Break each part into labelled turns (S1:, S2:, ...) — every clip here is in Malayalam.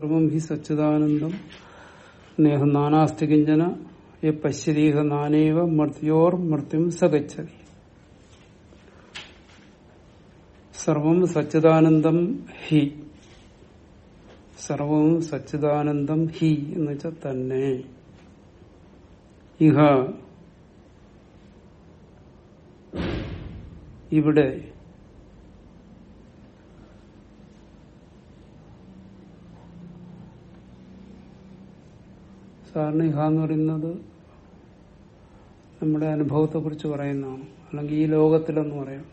S1: സർവം ഹി സച്ചിദാനന്ദം നേഹ നാനാസ്തി കിഞ്ചന യ പശ്യതീഹ നാനേവ മർത്യോർ മൃത്യും സഗച്ഛതി സർവം സച്ചിദാനന്ദം ഹി സർവവും സച്ചിദാനന്ദം ഹി എന്ന് വെച്ചാൽ തന്നെ ഇഹ ഇവിടെ സാധാരണ ഇഹ എന്ന് പറയുന്നത് നമ്മുടെ അനുഭവത്തെ കുറിച്ച് പറയുന്നതാണ് അല്ലെങ്കിൽ ഈ ലോകത്തിലെന്ന് പറയാം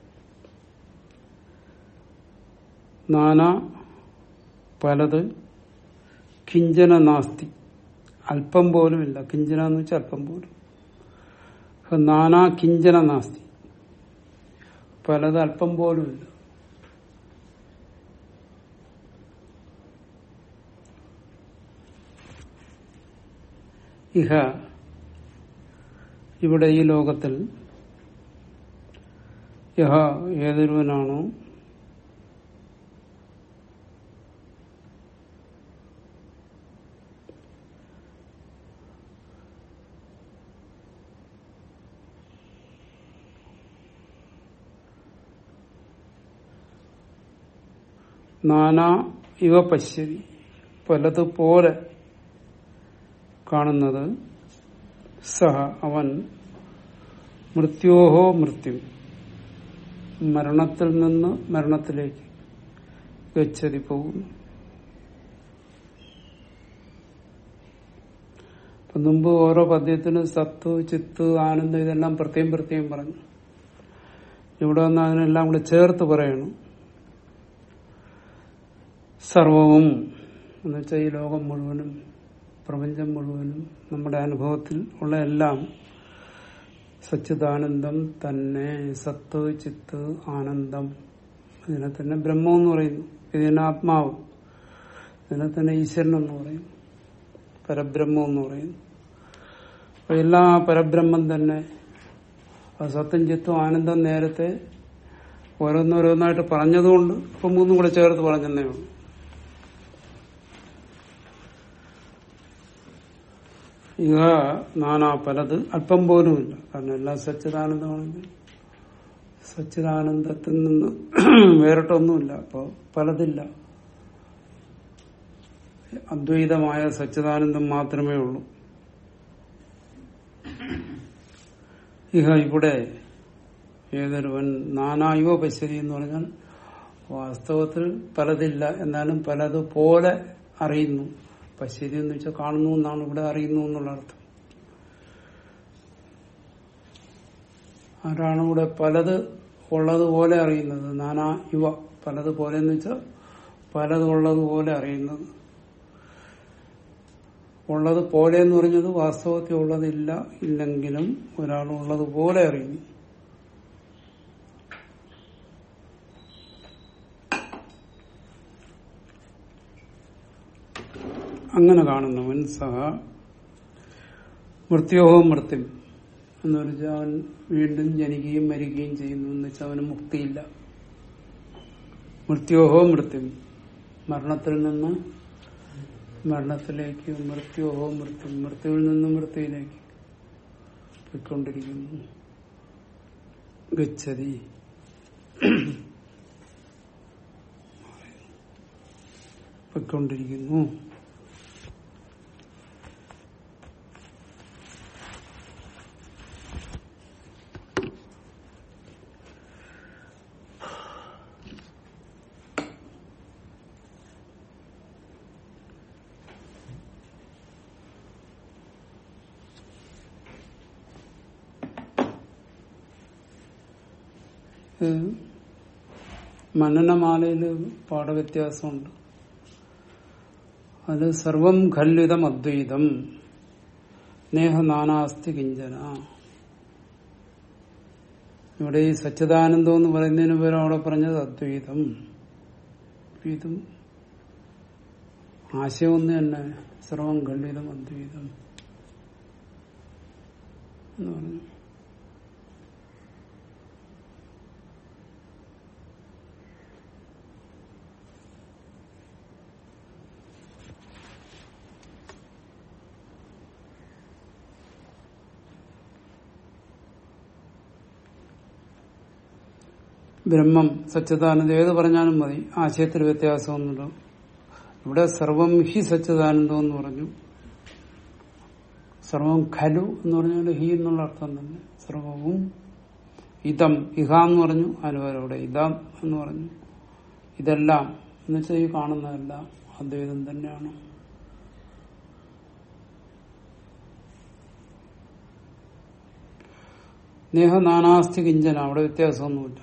S1: നാനാ പലത് കിഞ്ചന നാസ്തി അല്പം പോലും ഇല്ല കിഞ്ചന എന്ന് വെച്ചാൽ അല്പം പോലും നാനാ കിഞ്ചന നാസ്തി പലത് അല്പം പോലും ഇല്ല ഇഹ ഇവിടെ ഈ ലോകത്തിൽ യഹ ഏതൊരുവനാണോ നാനാ ഇവ പശ്യതി പലതുപോലെ കാണുന്നത് സഹ അവൻ മൃത്യോഹോ മൃത്യു മരണത്തിൽ നിന്ന് മരണത്തിലേക്ക് ഗച്ഛതി പോകുന്നു ഇപ്പൊ മുമ്പ് ഓരോ പദ്യത്തിന് സത്ത് ചിത്ത് ആനന്ദം ഇതെല്ലാം പ്രത്യേകം പ്രത്യേകം പറഞ്ഞു ഇവിടെ വന്ന് അതിനെല്ലാം കൂടെ ചേർത്ത് പറയണം സർവവും എന്ന് വെച്ചാൽ ഈ ലോകം മുഴുവനും പ്രപഞ്ചം മുഴുവനും നമ്മുടെ അനുഭവത്തിൽ ഉള്ള എല്ലാം സച്ചിദാനന്ദം തന്നെ സത്ത് ചിത്ത് ആനന്ദം ഇതിനെ തന്നെ ബ്രഹ്മം എന്ന് പറയുന്നു ഇതിനെ ആത്മാവ് ഇതിനെ തന്നെ ഈശ്വരൻ എന്ന് പറയുന്നു പരബ്രഹ്മം എന്ന് പറയുന്നു അപ്പൊ എല്ലാ പരബ്രഹ്മം തന്നെ അത് സത്യം ചിത്തും ആനന്ദം നേരത്തെ ഓരോന്നോരോന്നായിട്ട് പറഞ്ഞതുകൊണ്ട് ഇപ്പൊ മൂന്നും കൂടെ ചേർത്ത് പറഞ്ഞതേ ഉള്ളൂ ഇഹ നാനാ പലത് അല്പം പോലുമില്ല കാരണം എല്ലാം സച്ചിദാനന്ദമാണെങ്കിൽ സച്ചിദാനന്ദത്തിൽ നിന്ന് വേറിട്ടൊന്നുമില്ല അപ്പൊ പലതില്ല അദ്വൈതമായ സച്ചിദാനന്ദം മാത്രമേ ഉള്ളൂ ഇഹ ഇവിടെ ഏതൊരുവൻ നാനായുവ പശ്യതി എന്ന് പറഞ്ഞാൽ വാസ്തവത്തിൽ പലതില്ല എന്നാലും പലതുപോലെ അറിയുന്നു പശ്യതി എന്ന് വെച്ചാൽ കാണുന്നു എന്നാണ് ഇവിടെ അറിയുന്നു എന്നുള്ള അർത്ഥം ആരാണ് ഇവിടെ പലത് ഉള്ളതുപോലെ അറിയുന്നത് നാനാ യുവ പലതുപോലെ എന്ന് വെച്ചാൽ പലത് ഉള്ളതുപോലെ അറിയുന്നത് ഉള്ളത് പോലെ എന്ന് പറഞ്ഞത് വാസ്തവത്തിൽ ഉള്ളതില്ല ഇല്ലെങ്കിലും ഒരാൾ ഉള്ളതുപോലെ അറിയുന്നു അങ്ങനെ കാണുന്നവൻ സഹ മൃത്യോഹോ മൃത്യു എന്ന് വെച്ചാൽ അവൻ വീണ്ടും ജനിക്കുകയും മരിക്കുകയും ചെയ്യുന്നു എന്ന് വെച്ചാൽ അവന് മുക്തിയില്ല മൃത്യോഹോ മൃത്യു മരണത്തിൽ നിന്ന് മരണത്തിലേക്ക് മൃത്യോഹോ മൃത്യു മൃത്യുവിൽ നിന്ന് മൃത്യുവിലേക്ക് പോയിക്കൊണ്ടിരിക്കുന്നു ഗച്ഛതി പോയിക്കൊണ്ടിരിക്കുന്നു മനനമാലയില് പാഠവ്യത്യാസമുണ്ട് അത് സർവം ഖല്വിതം അദ്വൈതം നേഹ നാനാസ്തി കിഞ്ചന ഇവിടെ ഈ സച്ചിദാനന്ദം എന്ന് പറയുന്നതിന് പേരും അവിടെ പറഞ്ഞത് അദ്വൈതം ഇതും ആശയം ഒന്ന് തന്നെ സർവം ഖണ്ഡിതം അദ്വൈതം എന്ന് പറഞ്ഞു ബ്രഹ്മം സച്ചിദാനന്ദം ഏത് പറഞ്ഞാലും മതി ആശയത്തിൽ വ്യത്യാസമൊന്നുമില്ല ഇവിടെ സർവം ഹി സച്ചിദാനന്ദം എന്ന് പറഞ്ഞു സർവം ഖലു എന്ന് പറഞ്ഞാൽ ഹി എന്നുള്ള അർത്ഥം തന്നെ സർവവും ഇതം ഇഹ എന്ന് പറഞ്ഞു അനുപരം ഇവിടെ ഇതം എന്ന് പറഞ്ഞു ഇതെല്ലാം എന്ന് വെച്ചാൽ ഈ കാണുന്നതെല്ലാം അദ്വൈതം തന്നെയാണ് നേഹ നാനാസ്തി കിഞ്ചന അവിടെ വ്യത്യാസമൊന്നുമില്ല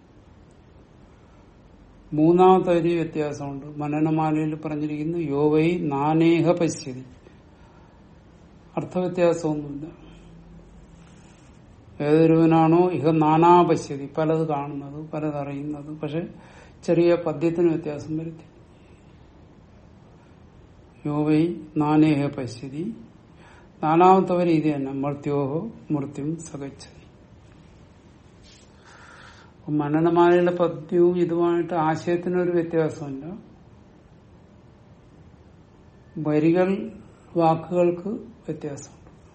S1: മൂന്നാമത്തെ ഒരു വ്യത്യാസമുണ്ട് മനനമാലയിൽ പറഞ്ഞിരിക്കുന്നു യോവൈ നാനേഹ പശ്യതി അർത്ഥവ്യത്യാസമൊന്നുമില്ല ഏതൊരുവനാണോ ഇഹ നാനാ പശ്യതി പലത് കാണുന്നത് പലത് അറിയുന്നത് പക്ഷെ ചെറിയ പദ്യത്തിന് വ്യത്യാസം വരുത്തി യോവൈ നാനേഹ പശ്യതി നാലാമത്തെ ഒരു ഇത് തന്നെ മർത്യോഹോ മൃത്യും സകച്ചതി മനനമാലയിലെ പദ്യവും ഇതുമായിട്ട് ആശയത്തിനൊരു വ്യത്യാസമില്ല വരികൾ വാക്കുകൾക്ക് വ്യത്യാസമുണ്ട്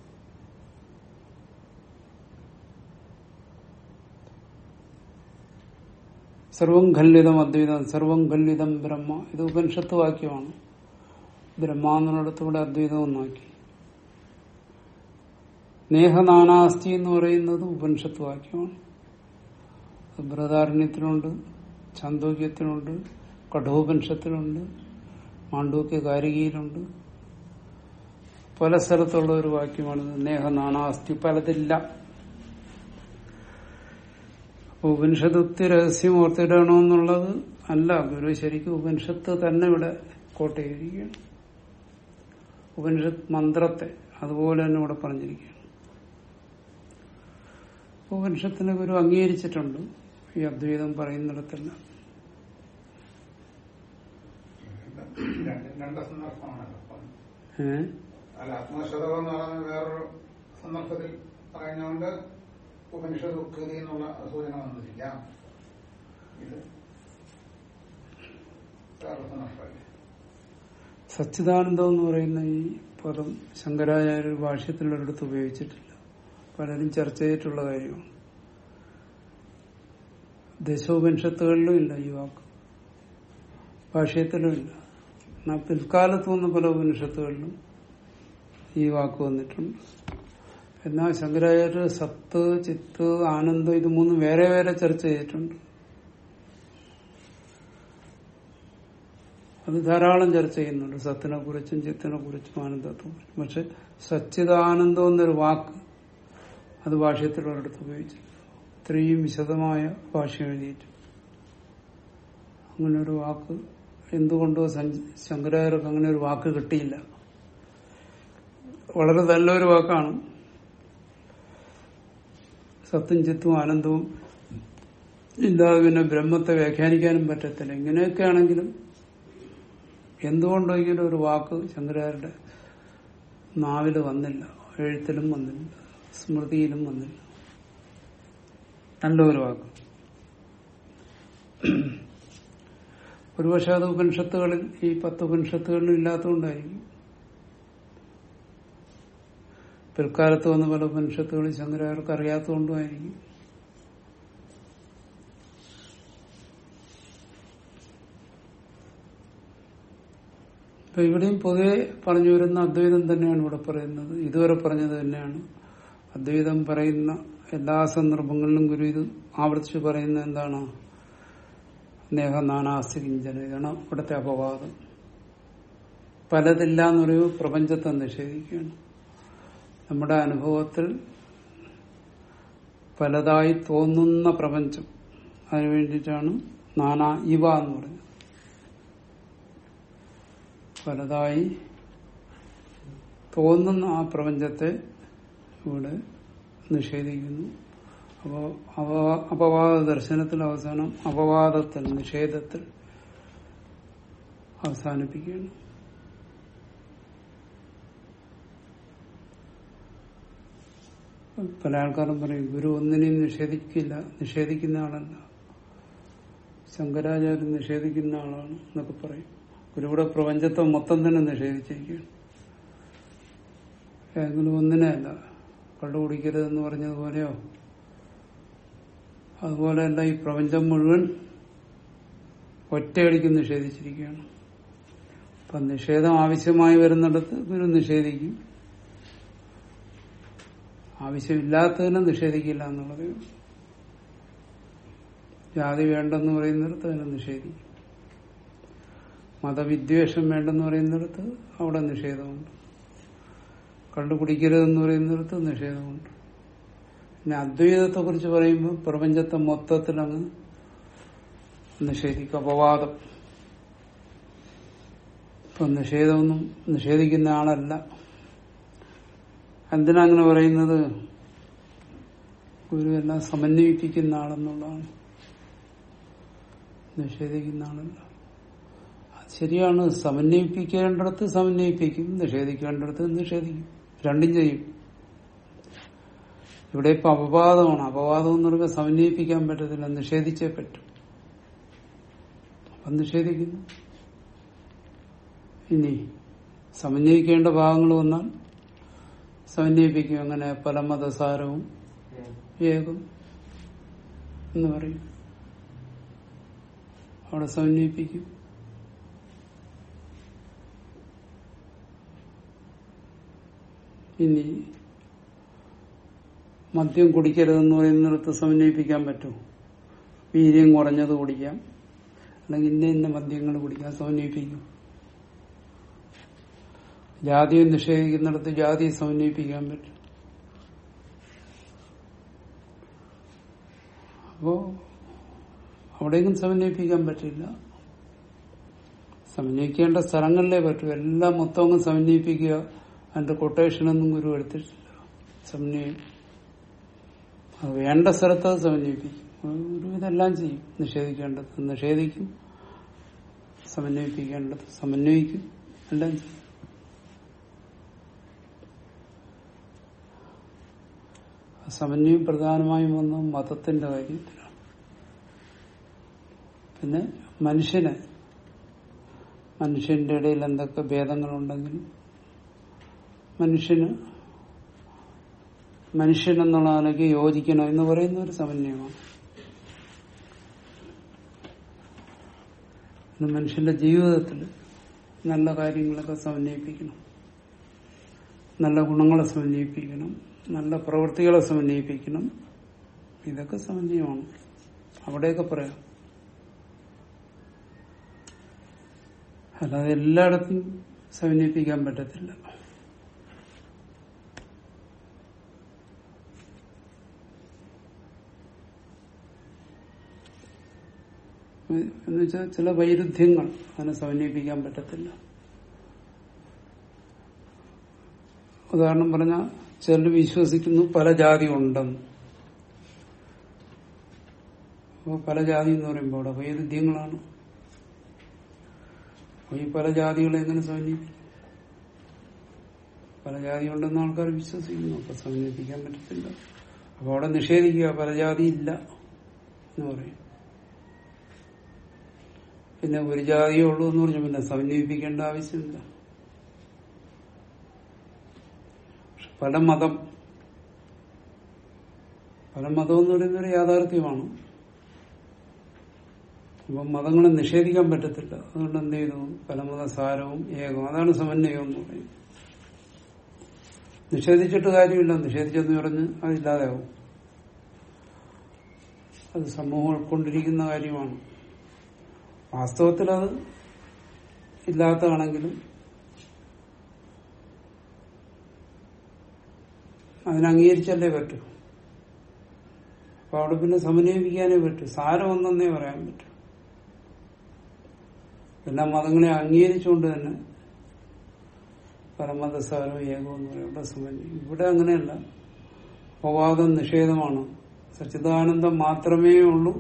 S1: സർവം ഖല്ലിതം അദ്വൈതം സർവം ഖല്ലിതം ബ്രഹ്മ ഇത് ഉപനിഷത്ത് വാക്യമാണ് ബ്രഹ്മ എന്നുള്ളിടത്തൂടെ അദ്വൈതം ഒന്നാക്കി നേഹനാനാസ്തി എന്ന് പറയുന്നത് ഉപനിഷത്ത് വാക്യമാണ് ബൃഹദാരണ്യത്തിലുണ്ട് ചാന്തോക്യത്തിലുണ്ട് കഠോപനിഷത്തിലുണ്ട് മാണ്ഡൂക്യ കാരികയിലുണ്ട് പല സ്ഥലത്തുള്ള ഒരു വാക്യമാണിത് നേഹ നാനാസ്തി പലതില്ല അപ്പൊ ഉപനിഷത്ത് രഹസ്യം ഓർത്തിടണമെന്നുള്ളത് അല്ല ഗുരു ശരിക്കും ഉപനിഷത്ത് തന്നെ ഇവിടെ കോട്ട് ചെയ്തിരിക്കുകയാണ് ഉപനിഷത്ത് മന്ത്രത്തെ അതുപോലെ തന്നെ ഇവിടെ പറഞ്ഞിരിക്കുകയാണ് ഉപനിഷത്തിനെ ഗുരു അംഗീകരിച്ചിട്ടുണ്ട് ഈ അദ്വൈതം പറയുന്നിടത്തെല്ലാം
S2: രണ്ട് രണ്ട് സന്ദർഭമാണല്ലോ അപ്പം
S1: ഏഹ്
S2: അല്ല ആത്മശതകം എന്ന് പറയുന്നത് വേറൊരു സന്ദർഭത്തിൽ പറയുന്നതുകൊണ്ട് ഉപനിഷത്ത് ഉക്തി എന്നുള്ള സൂചന വന്നിരിക്കാം ഇത് വേറൊരു സന്ദർഭമല്ലേ
S1: സച്ചിദാനന്ദം എന്ന് പറയുന്ന ഈ പദം ശങ്കരാചാര്യ ഭാഷ്യത്തിലൊരിടത്ത് ഉപയോഗിച്ചിട്ടില്ല പലരും ചർച്ച ചെയ്തിട്ടുള്ള കാര്യമാണ് ദശോപനിഷത്തുകളിലും ഇല്ല ഈ വാക്ക് ഭാഷ്യത്തിലും ഇല്ല എന്നാൽ പിൽക്കാലത്ത് വന്ന പല ഉപനിഷത്തുകളിലും ഈ വാക്ക് വന്നിട്ടുണ്ട് എന്നാൽ ശങ്കരാചാര്യ സത്ത് ചിത്ത് ആനന്ദം ഇത് മൂന്നും വേറെ വേറെ ചർച്ച ചെയ്തിട്ടുണ്ട് അത് ധാരാളം ചർച്ച ചെയ്യുന്നുണ്ട് സത്തിനെ കുറിച്ചും ചിത്തിനെ കുറിച്ചും ആനന്ദത്തെ കുറിച്ചും പക്ഷെ സച്ചിദാനന്ദം എന്നൊരു വാക്ക് അത് ഭാഷ്യത്തിൽ ഒരിടത്ത് ഉപയോഗിച്ചില്ല ഇത്രയും വിശദമായ ഭാഷ എഴുതിയിട്ട് അങ്ങനെ ഒരു വാക്ക് എന്തുകൊണ്ടോ സഞ്ച- ശങ്കരാചാര്യർക്ക് അങ്ങനെ ഒരു വാക്ക് കിട്ടിയില്ല വളരെ നല്ലൊരു വാക്കാണ് സത്തും ചിത്തും ആനന്ദവും ഇല്ലാതെ പിന്നെ ബ്രഹ്മത്തെ വ്യാഖ്യാനിക്കാനും പറ്റത്തില്ല ഇങ്ങനെയൊക്കെ ആണെങ്കിലും എന്തുകൊണ്ടോ ഇങ്ങനെ ഒരു വാക്ക് ശങ്കരാചാര്യരുടെ നാവില് വന്നില്ല എഴുത്തിലും വന്നില്ല സ്മൃതിയിലും വന്നില്ല നല്ലൊരു വാക്ക് ഒരുപക്ഷെ അത് ഉപനിഷത്തുകളിൽ ഈ പത്ത് ഉപനിഷത്തുകളിലും ഇല്ലാത്തതുകൊണ്ടായിരിക്കും പിൽക്കാലത്ത് വന്ന പല ഉപനിഷത്തുകളിൽ ശങ്കരാചാര്യർക്ക് അറിയാത്തതുകൊണ്ടുമായിരിക്കും ഇപ്പൊ ഇവിടെയും പൊതുവെ പറഞ്ഞു വരുന്ന അദ്വൈതം തന്നെയാണ് ഇവിടെ പറയുന്നത് ഇതുവരെ പറഞ്ഞത് തന്നെയാണ് അദ്വൈതം പറയുന്ന എല്ലാ സന്ദർഭങ്ങളിലും ഗുരു ഇത് ആവർത്തിച്ച് പറയുന്ന എന്താണ് നേഹ നാനാസ്തി കിഞ്ചന ഇതാണ് ഇവിടുത്തെ അപവാദം പലതില്ല എന്ന് പറയുമ്പോൾ പ്രപഞ്ചത്തെ നിഷേധിക്കുകയാണ് നമ്മുടെ അനുഭവത്തിൽ പലതായി തോന്നുന്ന പ്രപഞ്ചം അതിനു വേണ്ടിയിട്ടാണ് നാനാ ഇവ എന്ന് പറഞ്ഞത് പലതായി തോന്നുന്ന ആ പ്രപഞ്ചത്തെ ഇവിടെ നിഷേധിക്കുന്നു അപ്പോൾ അപവാദ ദർശനത്തിൽ അവസാനം അപവാദത്തിൽ നിഷേധത്തിൽ അവസാനിപ്പിക്കുകയാണ് പല ആൾക്കാരും പറയും ഗുരു ഒന്നിനെയും നിഷേധിക്കില്ല നിഷേധിക്കുന്ന ആളല്ല ശങ്കരാചാര്യൻ നിഷേധിക്കുന്ന ആളാണ് എന്നൊക്കെ പറയും ഗുരുവിടെ പ്രപഞ്ചത്തെ മൊത്തം തന്നെ നിഷേധിച്ചിരിക്കുകയാണ് ഏതെങ്കിലും ഒന്നിനെ അല്ല കള്ളു കുടിക്കരുതെന്ന് പറഞ്ഞതുപോലെയോ അതുപോലെയല്ല ഈ പ്രപഞ്ചം മുഴുവൻ ഒറ്റയടിക്ക് നിഷേധിച്ചിരിക്കുകയാണ് അപ്പൊ നിഷേധം ആവശ്യമായി വരുന്നിടത്ത് ഇവര് നിഷേധിക്കും ആവശ്യമില്ലാത്തതിനെ നിഷേധിക്കില്ല എന്നുള്ളത് ജാതി വേണ്ടെന്ന് പറയുന്നിടത്ത് അതിനെ നിഷേധിക്കും മതവിദ്വേഷം വേണ്ടെന്ന് പറയുന്നിടത്ത് അവിടെ നിഷേധമുണ്ട് കണ്ടുപിടിക്കരുതെന്ന് പറയുന്നിടത്ത് നിഷേധമുണ്ട് പിന്നെ അദ്വൈതത്തെ കുറിച്ച് പറയുമ്പോൾ പ്രപഞ്ചത്തെ മൊത്തത്തിൽ അങ്ങ് നിഷേധിക്കും അപവാദം ഇപ്പൊ നിഷേധമൊന്നും നിഷേധിക്കുന്ന ആളല്ല എന്തിനാ അങ്ങനെ പറയുന്നത് ഗുരു എല്ലാം സമന്വയിപ്പിക്കുന്ന ആളെന്നുള്ളതാണ് നിഷേധിക്കുന്ന ആളല്ല അത് ശരിയാണ് സമന്വയിപ്പിക്കേണ്ടിടത്ത് സമന്വയിപ്പിക്കും നിഷേധിക്കേണ്ടിടത്ത് നിഷേധിക്കും രണ്ടും ചെയ്യും ഇവിടെ ഇപ്പൊ അപവാദമാണ് അപവാദം എന്ന് പറയുമ്പോൾ സമന്വയിപ്പിക്കാൻ പറ്റത്തില്ല നിഷേധിച്ചേ പറ്റും അപ്പം നിഷേധിക്കുന്നു ഇനി സമന്വയിക്കേണ്ട ഭാഗങ്ങൾ വന്നാൽ സമന്വയിപ്പിക്കും അങ്ങനെ പല മതസാരവും ഏകം എന്ന് പറയും അവിടെ സമന്വയിപ്പിക്കും ഇനി മദ്യം കുടിക്കരുതെന്ന് പറയുന്നിടത്ത് സമന്വയിപ്പിക്കാൻ പറ്റുമോ വീര്യം കുറഞ്ഞത് കുടിക്കാം അല്ലെങ്കിൽ ഇന്ന ഇന്ന മദ്യങ്ങൾ കുടിക്കാം സമന്വയിപ്പിക്കും ജാതിയെ നിഷേധിക്കുന്നിടത്ത് ജാതിയെ സമന്വയിപ്പിക്കാൻ പറ്റും അപ്പോ അവിടെയും സമന്വയിപ്പിക്കാൻ പറ്റില്ല സമന്വയിക്കേണ്ട സ്ഥലങ്ങളിലേ പറ്റൂ എല്ലാം മൊത്തം അങ്ങ് സമന്വയിപ്പിക്കുക അതിന്റെ കൊട്ടേഷനൊന്നും ഗുരു എടുത്തിട്ടില്ല സമന്വയം അത് വേണ്ട സ്ഥലത്ത് അത് സമന്വയിപ്പിക്കും ഗുരു ഇതെല്ലാം ചെയ്യും നിഷേധിക്കേണ്ടത് നിഷേധിക്കും സമന്വയിപ്പിക്കേണ്ടത് സമന്വയിക്കും എല്ലാം ചെയ്യും സമന്വയം പ്രധാനമായും വന്ന മതത്തിന്റെ കാര്യത്തിലാണ് പിന്നെ മനുഷ്യന് മനുഷ്യന്റെ ഇടയിൽ എന്തൊക്കെ ഭേദങ്ങളുണ്ടെങ്കിലും മനുഷ്യന് മനുഷ്യൻ എന്നുള്ള നിലയ്ക്ക് യോജിക്കണം എന്ന് പറയുന്ന ഒരു സമന്വയമാണ് പിന്നെ മനുഷ്യന്റെ ജീവിതത്തിൽ നല്ല കാര്യങ്ങളൊക്കെ സമന്വയിപ്പിക്കണം നല്ല ഗുണങ്ങളെ സമന്വയിപ്പിക്കണം നല്ല പ്രവൃത്തികളെ സമന്വയിപ്പിക്കണം ഇതൊക്കെ സമന്വയമാണ് അവിടെയൊക്കെ പറയാം അല്ലാതെ എല്ലായിടത്തും സമന്വയിപ്പിക്കാൻ പറ്റത്തില്ല എന്ന് വെച്ചാൽ ചില വൈരുദ്ധ്യങ്ങൾ അതിനെ സമന്വയിപ്പിക്കാൻ പറ്റത്തില്ല ഉദാഹരണം പറഞ്ഞാൽ ചിലർ വിശ്വസിക്കുന്നു പല ജാതി ഉണ്ടെന്ന് അപ്പോൾ പല ജാതി എന്ന് പറയുമ്പോൾ അവിടെ വൈരുദ്ധ്യങ്ങളാണ് അപ്പൊ ഈ പല ജാതികളെ എങ്ങനെ സമന്വയിപ്പിക്കും പല ജാതി ഉണ്ടെന്ന് ആൾക്കാർ വിശ്വസിക്കുന്നു അപ്പൊ സമന്വയിപ്പിക്കാൻ പറ്റത്തില്ല അപ്പൊ അവിടെ നിഷേധിക്കുക പല ജാതി ഇല്ല എന്ന് പറയും പിന്നെ ഒരു ജാതിയേ ഉള്ളൂ എന്ന് പറഞ്ഞു പിന്നെ സമന്വയിപ്പിക്കേണ്ട ആവശ്യമില്ല പക്ഷെ പല മതം പല മതം എന്ന് പറയുന്ന ഒരു യാഥാർത്ഥ്യമാണ് അപ്പം മതങ്ങളെ നിഷേധിക്കാൻ പറ്റത്തില്ല അതുകൊണ്ട് എന്ത് ചെയ്തു പല മതസാരവും ഏകം അതാണ് സമന്വയം എന്ന് പറയുന്നത് നിഷേധിച്ചിട്ട് കാര്യമില്ല നിഷേധിച്ചെന്ന് പറഞ്ഞ് അതില്ലാതെയാവും അത് സമൂഹം ഉൾക്കൊണ്ടിരിക്കുന്ന കാര്യമാണ് വാസ്തവത്തിൽ അത് ഇല്ലാത്തതാണെങ്കിലും അതിനെ അംഗീകരിച്ചല്ലേ പറ്റൂ അപ്പൊ അവിടെ പിന്നെ സമന്വയിപ്പിക്കാനേ പറ്റൂ സാരം ഒന്നെന്നേ പറയാൻ പറ്റൂ എല്ലാ മതങ്ങളെ അംഗീകരിച്ചുകൊണ്ട് തന്നെ പരമതസാരം ഏകം എന്ന് പറയുന്ന സമന്വയം ഇവിടെ അങ്ങനെയല്ല അപവാദം നിഷേധമാണ് സച്ചിദാനന്ദം മാത്രമേ ഉള്ളൂ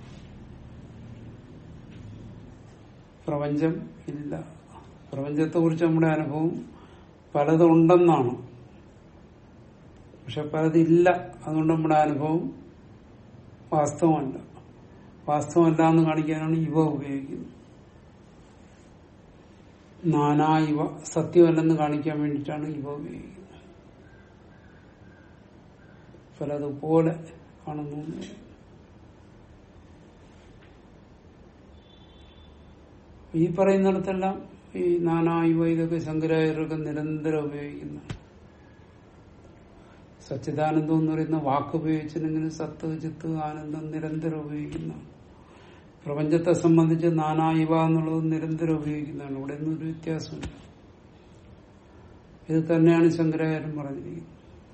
S1: പ്രപഞ്ചം ഇല്ല പ്രപഞ്ചത്തെ കുറിച്ച് നമ്മുടെ അനുഭവം പലതുണ്ടെന്നാണ് പക്ഷെ പലതില്ല അതുകൊണ്ട് നമ്മുടെ അനുഭവം വാസ്തവമല്ല വാസ്തവമല്ല എന്ന് കാണിക്കാനാണ് ഇവ ഉപയോഗിക്കുന്നത് നാനാ ഇവ സത്യമല്ലെന്ന് കാണിക്കാൻ വേണ്ടിയിട്ടാണ് ഇവ ഉപയോഗിക്കുന്നത് പലതുപോലെ കാണുന്നു ഈ പറയുന്നിടത്തെല്ലാം ഈ നാനായുവ ഇതൊക്കെ ശങ്കരാചാര്യരൊക്കെ നിരന്തരം ഉപയോഗിക്കുന്ന സച്ചിദാനന്ദം എന്ന് പറയുന്ന വാക്ക് ഉപയോഗിച്ചില്ലെങ്കിൽ സത്ത് ചിത്ത് ആനന്ദം നിരന്തരം ഉപയോഗിക്കുന്ന പ്രപഞ്ചത്തെ സംബന്ധിച്ച് നാനായുവ എന്നുള്ളത് നിരന്തരം ഉപയോഗിക്കുന്നതാണ് ഇവിടെ ഒന്നും ഒരു വ്യത്യാസമില്ല ഇത് തന്നെയാണ് ശങ്കരാചാര്യൻ പറഞ്ഞിരിക്കുന്നത്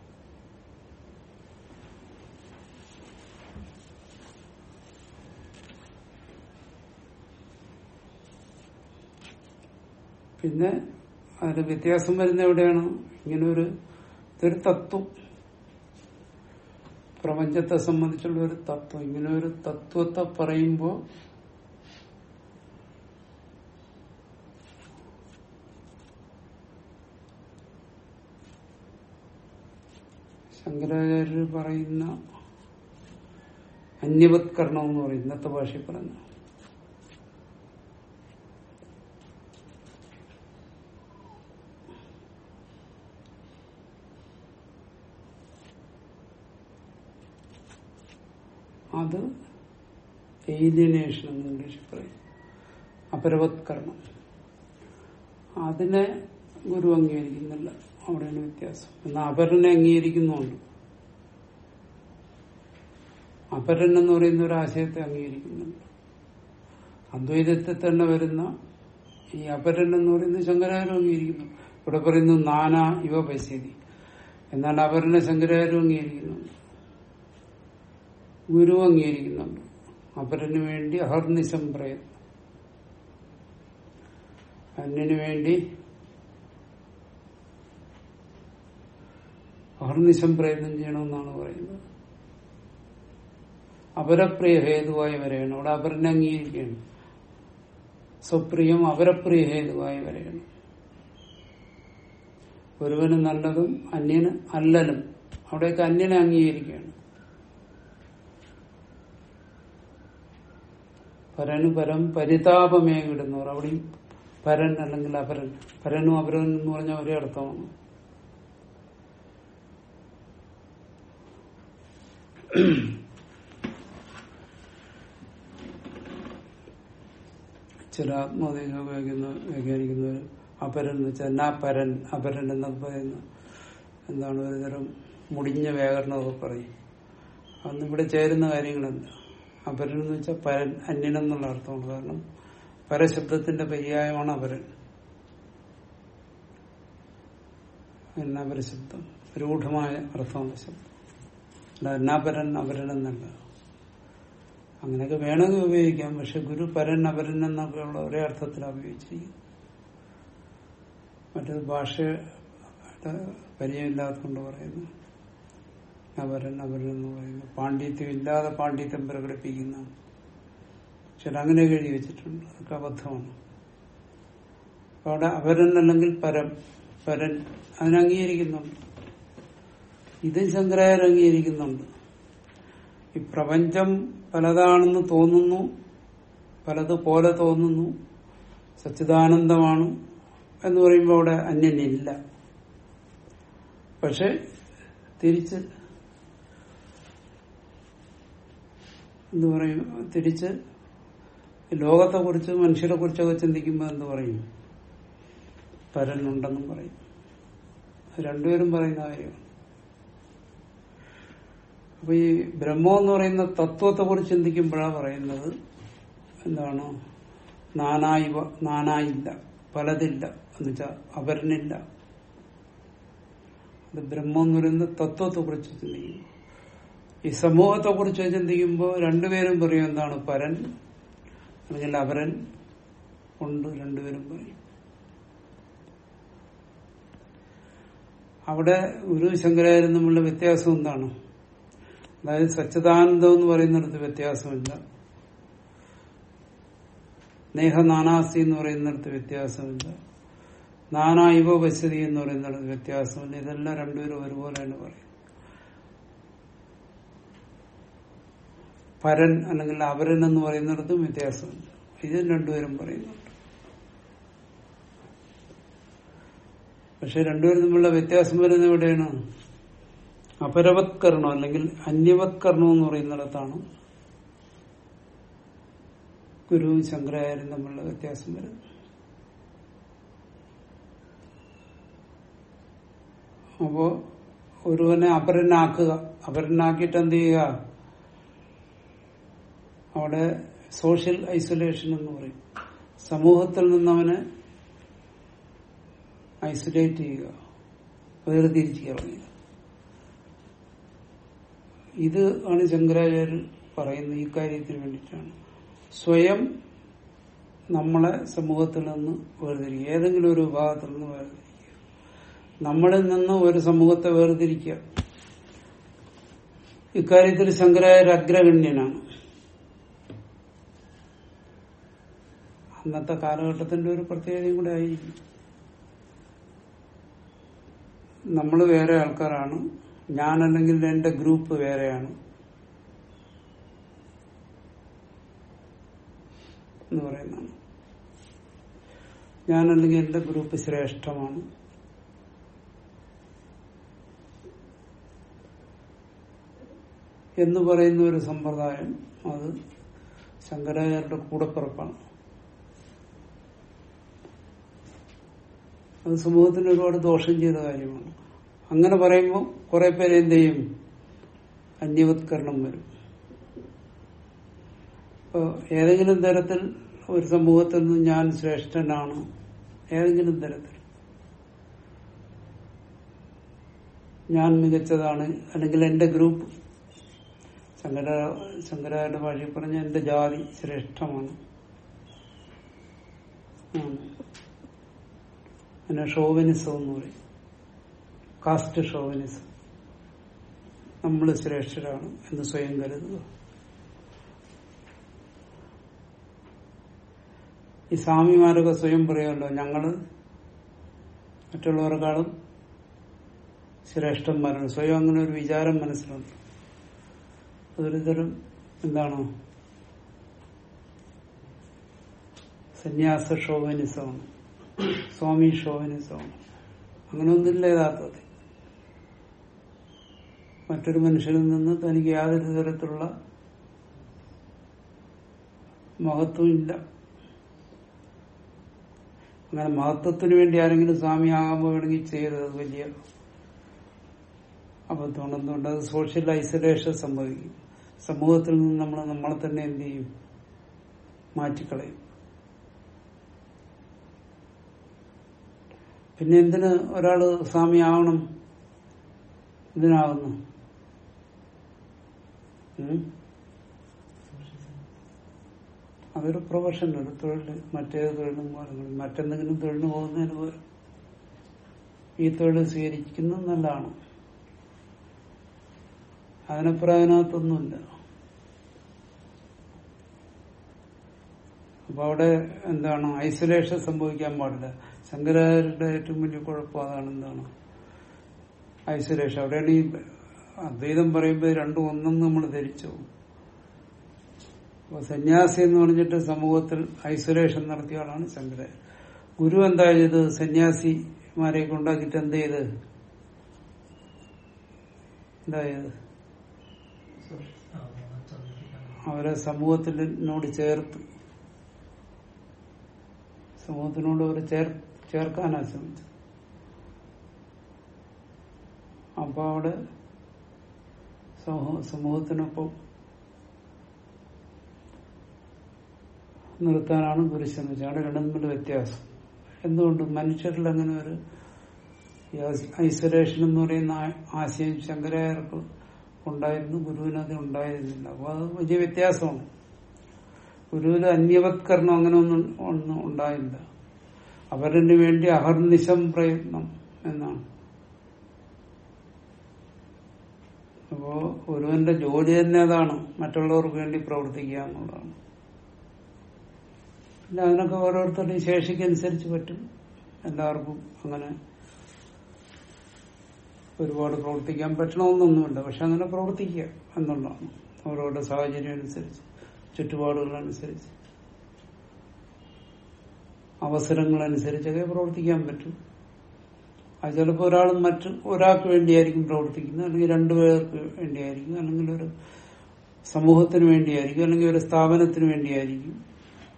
S1: പിന്നെ അതിന് വ്യത്യാസം വരുന്ന എവിടെയാണ് ഇങ്ങനെ ഒരു ഇതൊരു തത്വം പ്രപഞ്ചത്തെ സംബന്ധിച്ചുള്ള ഒരു തത്വം ഇങ്ങനെ ഒരു തത്വത്തെ പറയുമ്പോൾ ശങ്കരാചാര്യർ പറയുന്ന അന്യവത്കരണം എന്ന് പറയും ഇന്നത്തെ ഭാഷയിൽ പറഞ്ഞു അത് ഏലിയനേഷൻ എന്ന് ഇംഗ്ലീഷിൽ പറയും അപരവത്കരണം അതിനെ ഗുരു അംഗീകരിക്കുന്നില്ല അവിടെയാണ് വ്യത്യാസം എന്നാൽ അപരനെ അംഗീകരിക്കുന്നുണ്ട് അപരൻ എന്ന് പറയുന്ന ഒരു ആശയത്തെ അംഗീകരിക്കുന്നുണ്ട് അദ്വൈതത്തിൽ തന്നെ വരുന്ന ഈ അപരൻ എന്ന് പറയുന്ന ശങ്കരാചാര്യം അംഗീകരിക്കുന്നു ഇവിടെ പറയുന്നു നാനാ ഇവ പശ്യതി എന്നാൽ അപരനെ ശങ്കരാചാര്യം അംഗീകരിക്കുന്നുണ്ട് ഗുരു അംഗീകരിക്കുന്നുണ്ട് അപരന് വേണ്ടി അഹർനിശം പ്രയത്നം അന്യന് വേണ്ടി അഹർനിശം പ്രയത്നം ചെയ്യണമെന്നാണ് പറയുന്നത് അപരപ്രിയ ഹേതുവായി വരെയാണ് അവിടെ അപരനെ അംഗീകരിക്കുകയാണ് സ്വപ്രിയം അപരപ്രിയ ഹേതുവായി വരെയാണ് ഒരുവന് നല്ലതും അന്യന് അല്ലലും അവിടെയൊക്കെ അന്യനെ അംഗീകരിക്കുകയാണ് പരന് പരം പരിതാപമേ കിടുന്നവർ അവിടെയും പരൻ അല്ലെങ്കിൽ അപരൻ പരനും അപരനും എന്ന് പറഞ്ഞ ഒരേ അർത്ഥമാണ് ചില ആത്മഹത്യ ഉപയോഗിക്കുന്ന വ്യാഖ്യാനിക്കുന്നവർ അപരൻ എന്ന് വെച്ചാൽ എന്നാ പരൻ അപരൻ എന്നൊക്കെ പറയുന്ന എന്താണ് ഒരുതരം മുടിഞ്ഞ വ്യാകരണമൊക്കെ പറയും അന്ന് ഇവിടെ ചേരുന്ന കാര്യങ്ങളെന്ത അപരൻ എന്ന് വെച്ചാൽ പരൻ അന്യനെന്നുള്ള അർത്ഥമാണ് കാരണം പരശബ്ദത്തിന്റെ പര്യായമാണ് അപരൻ എന്നാ പരശബ്ദം രൂഢമായ അർത്ഥമാണ് ശബ്ദം അല്ല എന്നാപരൻ അപരൻ എന്നല്ല അങ്ങനെയൊക്കെ വേണമെങ്കിൽ ഉപയോഗിക്കാം പക്ഷെ ഗുരു പരൻ അപരൻ എന്നൊക്കെ ഉള്ള ഒരേ അർത്ഥത്തിലാണ് ഉപയോഗിച്ചിരിക്കുന്നത് മറ്റേത് ഭാഷ പരിചയമില്ലാത്തതുകൊണ്ട് പറയുന്നു അപരൻ അപരൻ എന്ന് പറയുന്നു പാണ്ഡിത്യം ഇല്ലാതെ പാണ്ഡിത്യം പ്രകടിപ്പിക്കുന്ന ചില അങ്ങനെ എഴുതി വെച്ചിട്ടുണ്ട് അതൊക്കെ അബദ്ധമാണ് അപ്പൊ അവിടെ അപരൻ അല്ലെങ്കിൽ പരം പരൻ അതിനംഗീകരിക്കുന്നുണ്ട് ഇതും ശങ്കരായർ അംഗീകരിക്കുന്നുണ്ട് ഈ പ്രപഞ്ചം പലതാണെന്ന് തോന്നുന്നു പലത് പോലെ തോന്നുന്നു സച്ചിദാനന്ദമാണ് എന്ന് പറയുമ്പോൾ അവിടെ അന്യനില്ല പക്ഷെ തിരിച്ച് എന്ത് പറയും തിരിച്ച് ലോകത്തെ കുറിച്ച് മനുഷ്യരെ കുറിച്ചൊക്കെ ചിന്തിക്കുമ്പോൾ എന്ത് പറയും പരനുണ്ടെന്നും പറയും രണ്ടുപേരും പറയുന്ന കാര്യമാണ് അപ്പൊ ഈ ബ്രഹ്മം എന്ന് പറയുന്ന തത്വത്തെ കുറിച്ച് ചിന്തിക്കുമ്പോഴാണ് പറയുന്നത് എന്താണ് നാനായിവ നാനായില്ല പലതില്ല എന്നുവെച്ചാൽ അപരനില്ല അത് ബ്രഹ്മം എന്ന് പറയുന്ന തത്വത്തെ കുറിച്ച് ചിന്തിക്കും ഈ സമൂഹത്തെ കുറിച്ച് ചിന്തിക്കുമ്പോൾ രണ്ടുപേരും പറയും എന്താണ് പരൻ അല്ലെങ്കിൽ അപരൻ ഉണ്ട് രണ്ടുപേരും പറയും അവിടെ ഗുരു ശങ്കരാചാര്യം തമ്മിലുള്ള വ്യത്യാസം എന്താണ് അതായത് സച്ചിദാനന്ദം എന്ന് പറയുന്നിടത്ത് വ്യത്യാസമില്ല നേഹ നാനാസ്തി എന്ന് പറയുന്നിടത്ത് വ്യത്യാസമില്ല നാനാ ഇവ പശ്യതി എന്ന് പറയുന്നിടത്ത് വ്യത്യാസമില്ല ഇതെല്ലാം രണ്ടുപേരും ഒരുപോലെയാണ് പറയും പരൻ അല്ലെങ്കിൽ അപരൻ എന്ന് പറയുന്നിടത്തും വ്യത്യാസമില്ല ഇതും രണ്ടുപേരും പറയുന്നുണ്ട് പക്ഷെ രണ്ടുപേരും തമ്മിലുള്ള വ്യത്യാസം വരുന്നത് എവിടെയാണ് അപരവത്കരണം അല്ലെങ്കിൽ അന്യവത്കരണം എന്ന് പറയുന്നിടത്താണ് ഗുരുവും ശങ്കരാചാര്യരും തമ്മിലുള്ള വ്യത്യാസം വരുന്നു അപ്പോ ഒരുവനെ അപരനാക്കുക അപരനാക്കിയിട്ട് എന്ത് ചെയ്യുക അവിടെ സോഷ്യൽ ഐസൊലേഷൻ എന്ന് പറയും സമൂഹത്തിൽ നിന്നവനെ ഐസൊലേറ്റ് ചെയ്യുക വേർതിരിച്ച് കളയുക ഇത് ആണ് ശങ്കരാചാര്യർ പറയുന്നത് ഈ കാര്യത്തിന് വേണ്ടിയിട്ടാണ് സ്വയം നമ്മളെ സമൂഹത്തിൽ നിന്ന് വേർതിരിക്കുക ഏതെങ്കിലും ഒരു വിഭാഗത്തിൽ നിന്ന് വേർതിരിക്കുക നമ്മളിൽ നിന്ന് ഒരു സമൂഹത്തെ വേർതിരിക്കുക ഇക്കാര്യത്തിൽ ശങ്കരാചാര്യ അഗ്രഗണ്യനാണ് അന്നത്തെ കാലഘട്ടത്തിന്റെ ഒരു പ്രത്യേകതയും കൂടെ ആയിരിക്കും നമ്മൾ വേറെ ആൾക്കാരാണ് ഞാനല്ലെങ്കിൽ എന്റെ ഗ്രൂപ്പ് വേറെയാണ് എന്ന് പറയുന്നതാണ് ഞാനല്ലെങ്കിൽ എന്റെ ഗ്രൂപ്പ് ശ്രേഷ്ഠമാണ് എന്ന് പറയുന്ന ഒരു സമ്പ്രദായം അത് ശങ്കരാചാര്യരുടെ കൂടപ്പിറപ്പാണ് അത് സമൂഹത്തിന് ഒരുപാട് ദോഷം ചെയ്ത കാര്യമാണ് അങ്ങനെ പറയുമ്പോൾ കുറെ പേര് എന്ത് ചെയ്യും അന്യവത്കരണം വരും ഇപ്പോ ഏതെങ്കിലും തരത്തിൽ ഒരു സമൂഹത്തിൽ നിന്ന് ഞാൻ ശ്രേഷ്ഠനാണ് ഏതെങ്കിലും തരത്തിൽ ഞാൻ മികച്ചതാണ് അല്ലെങ്കിൽ എന്റെ ഗ്രൂപ്പ് ശങ്കര ശങ്കരാചാര്യ ഭാഷയിൽ പറഞ്ഞ എന്റെ ജാതി ശ്രേഷ്ഠമാണ് ആണ്. പിന്നെ ഷോവനിസം എന്ന് പറയും കാസ്റ്റ് ഷോവനിസം നമ്മൾ ശ്രേഷ്ഠരാണ് എന്ന് സ്വയം കരുതുക ഈ സ്വാമിമാരൊക്കെ സ്വയം പറയുമല്ലോ ഞങ്ങള് മറ്റുള്ളവർക്കാളും ശ്രേഷ്ഠന്മാരാണ് സ്വയം അങ്ങനെ ഒരു വിചാരം മനസ്സിലുണ്ട് അതൊരു തരം എന്താണ് സന്യാസ ഷോവനിസമാണ് സ്വാമി ഷോവനിസമാണ് അങ്ങനെ ഒന്നില്ല യഥാർത്ഥത്തിൽ മറ്റൊരു മനുഷ്യനിൽ നിന്ന് തനിക്ക് യാതൊരു തരത്തിലുള്ള മഹത്വം ഇല്ല അങ്ങനെ മഹത്വത്തിന് വേണ്ടി ആരെങ്കിലും സ്വാമി ആകുമ്പോൾ വേണമെങ്കിൽ ചെയ്തത് വലിയ അബദ്ധമാണ് എന്തുകൊണ്ട് അത് സോഷ്യൽ ഐസൊലേഷൻ സംഭവിക്കും സമൂഹത്തിൽ നിന്ന് നമ്മൾ നമ്മളെ തന്നെ എന്ത് ചെയ്യും മാറ്റിക്കളയും പിന്നെ എന്തിന് ഒരാള് സ്വാമി ആവണം ഇതിനാവുന്നു ഉം? അതൊരു പ്രൊഫഷൻ ഒരു തൊഴിൽ മറ്റേത് തൊഴിലും പോലെ മറ്റെന്തെങ്കിലും തൊഴിലിന് പോകുന്നതിന് പോലും ഈ തൊഴിൽ സ്വീകരിക്കുന്നത് നല്ലതാണ് അതിനപ്പുറം അതിനകത്തൊന്നുമില്ല അപ്പൊ അവിടെ എന്താണ് ഐസൊലേഷൻ സംഭവിക്കാൻ പാടില്ല ശങ്കരാചാര്യരുടെ ഏറ്റവും വലിയ കുഴപ്പം അതാണ് എന്താണ് ഐസൊലേഷൻ അവിടെയാണ് ഈ അദ്വൈതം പറയുമ്പോൾ രണ്ടും ഒന്നെന്ന് നമ്മൾ ധരിച്ചു പോകും. അപ്പൊ സന്യാസി എന്ന് പറഞ്ഞിട്ട് സമൂഹത്തിൽ ഐസൊലേഷൻ നടത്തിയ ആളാണ് ശങ്കരാചാര്യ ഗുരു എന്താ ചെയ്ത് സന്യാസിമാരെ കൊണ്ടാക്കിയിട്ട് എന്ത് ചെയ്ത് എന്താ ചെയ്ത് അവരെ സമൂഹത്തിനോട് ചേർത്ത് സമൂഹത്തിനോട് അവരെ ചേർ ചേർക്കാനാ ശ്രമിച്ചത് അപ്പൊ അവിടെ സമൂഹ- സമൂഹത്തിനൊപ്പം നിർത്താനാണ് ഗുരു ശ്രമിച്ചത് അവിടെ രണ്ടും തമ്മിൽ വ്യത്യാസം എന്തുകൊണ്ട് മനുഷ്യരിൽ അങ്ങനെ ഒരു ഐസൊലേഷൻ എന്ന് പറയുന്ന ആ- ആശയം ശങ്കരാചാര്യർക്ക് ഉണ്ടായിരുന്നു ഗുരുവിന് അത് ഉണ്ടായിരുന്നില്ല അപ്പൊ അത് വലിയ വ്യത്യാസമാണ് ഗുരുവിന് അന്യവത്കരണം അങ്ങനെ ഒന്നും ഒന്നും ഉണ്ടായില്ല അവരിന് വേണ്ടി അഹർനിശം പ്രയത്നം എന്നാണ് അപ്പോ ഒരുവന്റെ ജോലി തന്നെ അതാണ് മറ്റുള്ളവർക്ക് വേണ്ടി പ്രവർത്തിക്കുക എന്നുള്ളതാണ് പിന്നെ അതിനൊക്കെ ഓരോരുത്തരുടെയും ശേഷിക്കനുസരിച്ച് പറ്റും എല്ലാവർക്കും അങ്ങനെ ഒരുപാട് പ്രവർത്തിക്കാൻ പറ്റണമെന്നൊന്നുമില്ല പക്ഷെ അങ്ങനെ പ്രവർത്തിക്കുക എന്നുള്ളതാണ് അവരവരുടെ സാഹചര്യം അനുസരിച്ച് ചുറ്റുപാടുകളനുസരിച്ച് അവസരങ്ങളനുസരിച്ചൊക്കെ പ്രവർത്തിക്കാൻ പറ്റും അത് ചിലപ്പോൾ ഒരാൾ മറ്റു ഒരാൾക്ക് വേണ്ടിയായിരിക്കും പ്രവർത്തിക്കുന്നത് അല്ലെങ്കിൽ രണ്ടുപേർക്ക് വേണ്ടിയായിരിക്കും അല്ലെങ്കിൽ ഒരു സമൂഹത്തിന് വേണ്ടിയായിരിക്കും അല്ലെങ്കിൽ ഒരു സ്ഥാപനത്തിന് വേണ്ടിയായിരിക്കും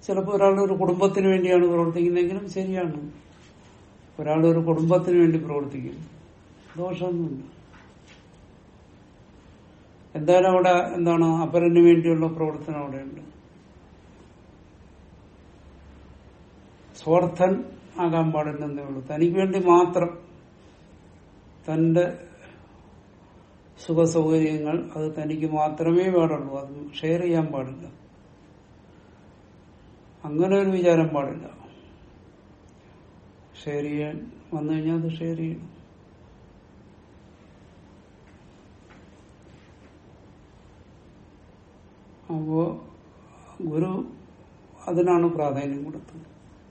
S1: ചിലപ്പോൾ ഒരാൾ ഒരു കുടുംബത്തിന് വേണ്ടിയാണ് പ്രവർത്തിക്കുന്നതെങ്കിലും ശരിയാണ് ഒരാൾ ഒരു കുടുംബത്തിന് വേണ്ടി പ്രവർത്തിക്കുന്നു ദോഷമൊന്നുമില്ല എന്തായാലും അവിടെ എന്താണ് അപരന് വേണ്ടിയുള്ള പ്രവർത്തനം അവിടെയുണ്ട് സ്വാർത്ഥൻ ആകാൻ പാടില്ലെന്നേ ഉള്ളൂ തനിക്ക് വേണ്ടി മാത്രം തന്റെ സുഖസൗകര്യങ്ങൾ അത് തനിക്ക് മാത്രമേ പാടുള്ളൂ അത് ഷെയർ ചെയ്യാൻ പാടില്ല അങ്ങനെ ഒരു വിചാരം പാടില്ല ഷെയർ ചെയ്യാൻ വന്നു കഴിഞ്ഞാൽ അത് ഷെയർ ചെയ്യണം അപ്പോ ഗുരു അതിനാണ് പ്രാധാന്യം കൊടുത്തത്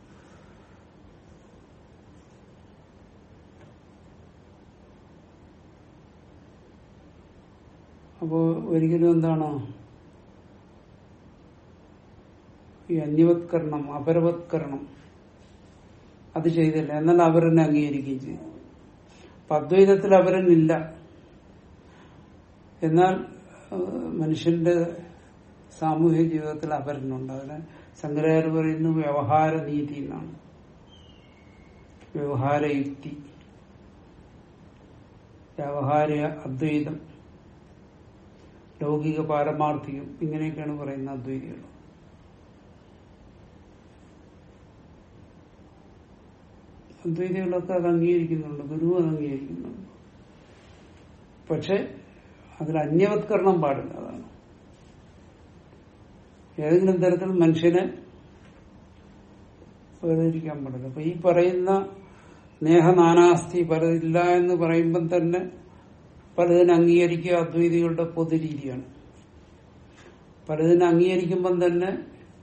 S1: അപ്പോ ഒരിക്കലും എന്താണ് ഈ അന്യവത്കരണം അപരവത്കരണം അത് ചെയ്തില്ല എന്നാൽ അവരെന്നെ അംഗീകരിക്കുകയും ചെയ്തു അപ്പൊ അദ്വൈതത്തിൽ അവരെന്നില്ല എന്നാൽ ഏഹ്, മനുഷ്യന്റെ സാമൂഹ്യ ജീവിതത്തിൽ അപരനുണ്ട് അതിന് ശങ്കരാചാര്യ പറയുന്നു വ്യവഹാര നീതി എന്നാണ് വ്യവഹാരയുക്തി വ്യാവഹാരിക അദ്വൈതം ലൗകിക പാരമാർത്ഥികം ഇങ്ങനെയൊക്കെയാണ് പറയുന്ന അദ്വൈതികൾ അദ്വൈതികളൊക്കെ അത് അംഗീകരിക്കുന്നുണ്ട് ഗുരു അത് അംഗീകരിക്കുന്നുണ്ട് പക്ഷെ അതിൽ അന്യവത്കരണം പാടില്ല അതാണ് ഏതെങ്കിലും തരത്തിൽ മനുഷ്യനെ വേർതിരിക്കാൻ പാടില്ല അപ്പൊ ഈ പറയുന്ന സ്നേഹനാനാസ്തി പലതില്ല എന്ന് പറയുമ്പം തന്നെ പലതിനെ അംഗീകരിക്കുക അദ്വൈതികളുടെ പൊതുരീതിയാണ് പലതിനെ അംഗീകരിക്കുമ്പം തന്നെ